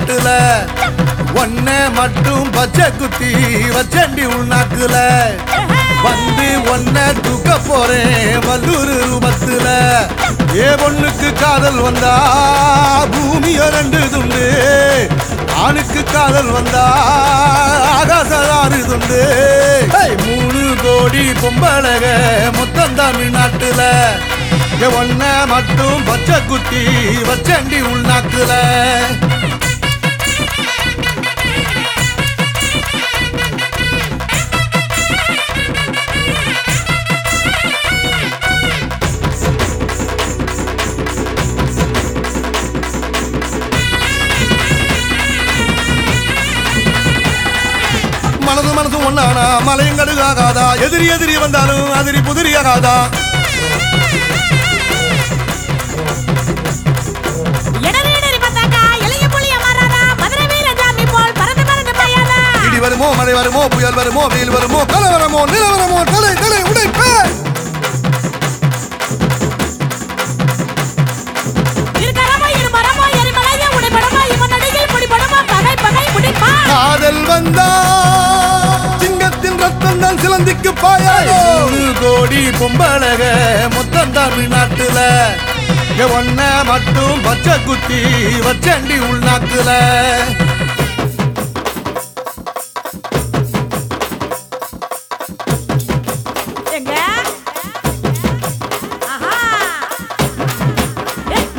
தமிழ்நாட்டுல ஒன்ன மட்டும் பச்சை குத்தி வச்சண்டி உள்நாக்குல வந்து ஒன்ன தூக்க போறேன் வல்லூர் ரூபத்துல ஏ பொண்ணுக்கு காதல் வந்தா பூமிய ரெண்டு துண்டு ஆணுக்கு காதல் வந்தா ஆகாசாறு துண்டு ஏய், மூணு கோடி பொம்பளக மொத்தம் தமிழ்நாட்டுல இங்க ஒன்ன மட்டும் பச்சை குத்தி வச்சண்டி உள்நாக்குல மனது மனது ஒன்னானா மலையும் கடுகாகாதா எதிரி எதிரி வந்தாலும் அதிரி புதிரியாகாதா இடறி இடறி பார்த்தாக்கா இளைய புலிய மாறாதா மதுரை வீர ஜாமி போல் பறந்து பறந்து பாயாதா இடி வருமோ மழை வருமோ புயல் வருமோ வெயில் வருமோ கலவரமோ நிலவரமோ தலை தலை உடைப்ப இருக்கறமோ இருமரமோ எரிமலைய உடைபடமோ இவன் நடிகில் பிடிபடமோ பகை பகை முடிப்பா காதல் வந்தா சிங்கத்தின் ரத்தம் தான் சிலந்திக்கு பாயாதோ நூறு கோடி பொம்பளக மொத்தம் தமிழ்நாட்டுல இங்க ஒன்ன மட்டும் பச்சை குத்தி வச்சண்டி உள்நாக்குல எங்க ஆஹா ஏ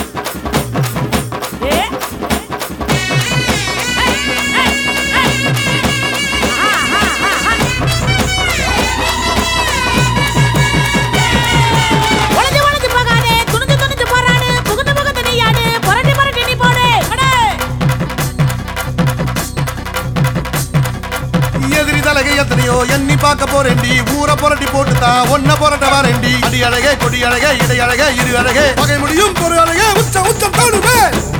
ஏ ஒளிஞ்சு ஒளிஞ்சு போகாதே துணிஞ்சு துணிஞ்சு போறானு புகுந்து புகுந்து நீயாடு புரட்டி புரட்டி நீ போடு அடே எதிரி தலகை எத்தனையோ எண்ணி பார்க்க போறேன்டி ஊரை புரட்டி போட்டுதா ஒன்ன புரட்ட வரேன்டி அடி அழகே கொடி அழகே இடை அழகே இரு அழகே பகை முடியும் பொரு அழகே உச்சம் உச்சம் தாடுவே